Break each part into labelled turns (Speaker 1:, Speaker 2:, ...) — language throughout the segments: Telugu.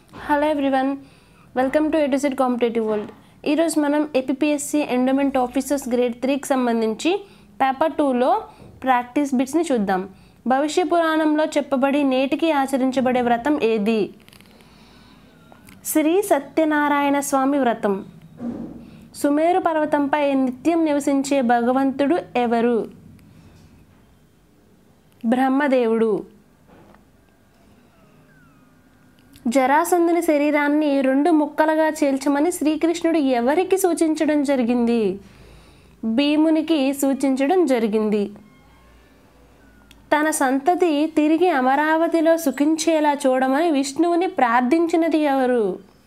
Speaker 1: హలో ఎవ్రీవన్ వెల్కమ్ టు ఎటుసెట్ కాంపిటేటివ్ వరల్డ్ ఈరోజు మనం ఏపీఎస్సి ఎండోమెంట్ ఆఫీసర్స్ గ్రేడ్ త్రీకి సంబంధించి పేపర్ టూలో ప్రాక్టీస్ బిట్స్ని చూద్దాం భవిష్య పురాణంలో చెప్పబడి నేటికి ఆచరించబడే వ్రతం ఏది శ్రీ సత్యనారాయణ స్వామి వ్రతం సుమేరు పర్వతంపై నిత్యం నివసించే భగవంతుడు ఎవరు బ్రహ్మదేవుడు జరాసంధుని శరీరాన్ని రెండు ముక్కలుగా చీల్చమని శ్రీకృష్ణుడు ఎవరికి సూచించడం జరిగింది భీమునికి సూచించడం జరిగింది తన సంతతి తిరిగి అమరావతిలో సుఖించేలా చూడమని విష్ణువుని ప్రార్థించినది ఎవరు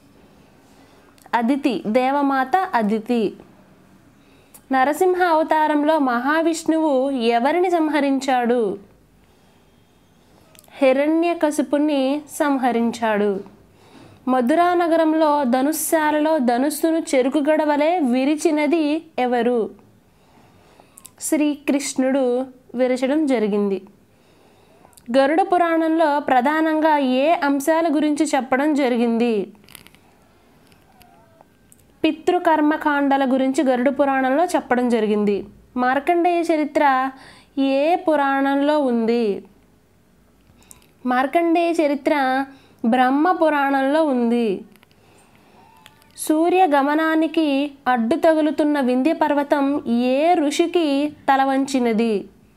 Speaker 1: అదితి దేవమాత అదితి నరసింహ అవతారంలో మహావిష్ణువు ఎవరిని సంహరించాడు హిరణ్యకశిపుని సంహరించాడు మధురా నగరంలో ధనుస్శాలలో ధనుస్సును చెరుకు గడవలే విరిచినది ఎవరు శ్రీకృష్ణుడు విరచడం జరిగింది గరుడ పురాణంలో ప్రధానంగా ఏ అంశాల గురించి చెప్పడం జరిగింది పితృకర్మకాండల గురించి గరుడ పురాణంలో చెప్పడం జరిగింది మార్కండేయ చరిత్ర ఏ పురాణంలో ఉంది మార్కండేయ చరిత్ర బ్రహ్మ పురాణంలో ఉంది సూర్య గమనానికి అడ్డు తగులుతున్న వింధ్య పర్వతం ఏ ఋషికి తల వంచినది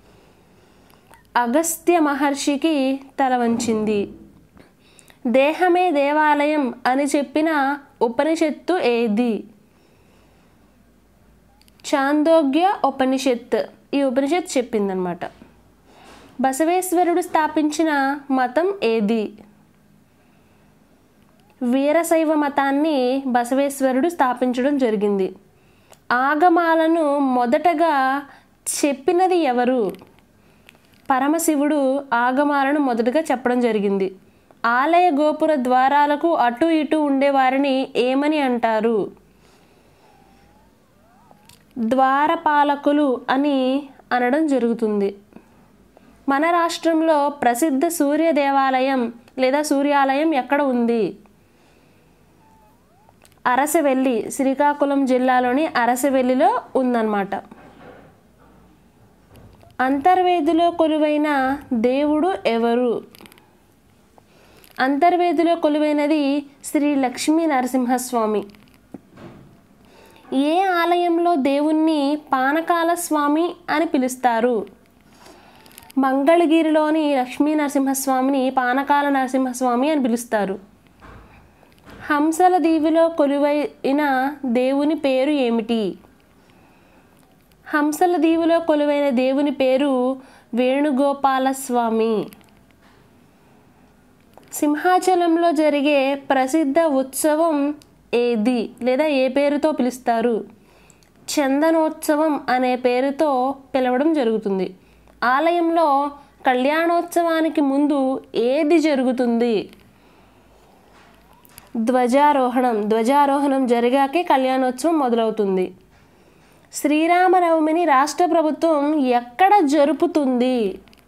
Speaker 1: అగస్త్య మహర్షికి తల వంచింది దేహమే దేవాలయం అని చెప్పిన ఉపనిషత్తు ఏది చాందోగ్య ఉపనిషత్ ఈ ఉపనిషత్ చెప్పిందనమాట బసవేశ్వరుడు స్థాపించిన మతం ఏది వీరశైవ మతాన్ని బసవేశ్వరుడు స్థాపించడం జరిగింది ఆగమాలను మొదటగా చెప్పినది ఎవరు పరమశివుడు ఆగమాలను మొదటగా చెప్పడం జరిగింది ఆలయ గోపుర ద్వారాలకు అటు ఇటు ఉండేవారిని ఏమని అంటారు ద్వారపాలకులు అని అనడం జరుగుతుంది మన రాష్ట్రంలో ప్రసిద్ధ సూర్య దేవాలయం లేదా సూర్యాలయం ఎక్కడ ఉంది అరసవెల్లి శ్రీకాకుళం జిల్లాలోని అరసవెల్లిలో ఉందన్నమాట అంతర్వేదిలో కొలువైన దేవుడు ఎవరు అంతర్వేదిలో కొలువైనది శ్రీ లక్ష్మీ నరసింహస్వామి ఏ ఆలయంలో దేవుణ్ణి పానకాల స్వామి అని పిలుస్తారు మంగళగిరిలోని లక్ష్మీ నరసింహస్వామిని పానకాల నరసింహస్వామి అని పిలుస్తారు హంసల దీవిలో కొలువైన దేవుని పేరు ఏమిటి హంసల దీవిలో కొలువైన దేవుని పేరు వేణుగోపాల స్వామి సింహాచలంలో జరిగే ప్రసిద్ధ ఉత్సవం ఏది లేదా ఏ పేరుతో పిలుస్తారు చందనోత్సవం అనే పేరుతో పిలవడం జరుగుతుంది ఆలయంలో కళ్యాణోత్సవానికి ముందు ఏది జరుగుతుంది ధ్వజారోహణం ధ్వజారోహణం జరిగాకే కళ్యాణోత్సవం మొదలవుతుంది శ్రీరామనవమిని రాష్ట్ర ప్రభుత్వం ఎక్కడ జరుపుతుంది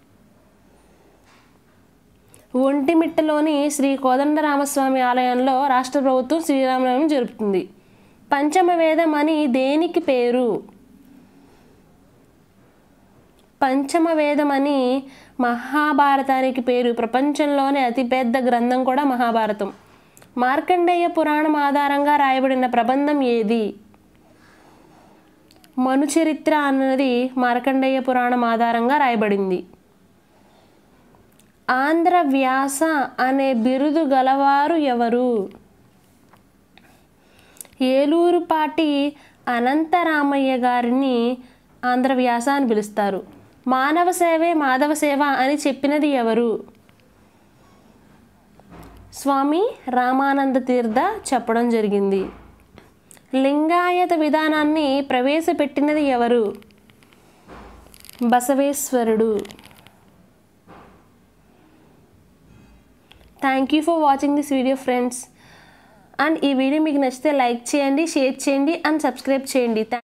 Speaker 1: ఒంటిమిట్టలోని శ్రీ కోదండరామస్వామి ఆలయంలో రాష్ట్ర ప్రభుత్వం శ్రీరామనవమి జరుపుతుంది పంచమ వేదం అని దేనికి పేరు పంచమ వేదం అని మహాభారతానికి పేరు ప్రపంచంలోనే అతిపెద్ద గ్రంథం కూడా మహాభారతం మార్కండేయ పురాణం ఆధారంగా రాయబడిన ప్రబంధం ఏది మనుచరిత్ర అన్నది మార్కండేయ పురాణం ఆధారంగా రాయబడింది ఆంధ్ర వ్యాస అనే బిరుదు గలవారు ఎవరు ఏలూరుపాటి అనంతరామయ్య గారిని ఆంధ్ర వ్యాస అని పిలుస్తారు మానవ సేవే మాధవ సేవ అని చెప్పినది ఎవరు స్వామి రామానంద తీర్థ చెప్పడం జరిగింది లింగాయత విధానాన్ని ప్రవేశపెట్టినది ఎవరు బసవేశ్వరుడు thank you for watching this video friends and ఈ వీడియో మీకు నచ్చితే లైక్ చేయండి షేర్ చేయండి అండ్ సబ్స్క్రైబ్ చేయండి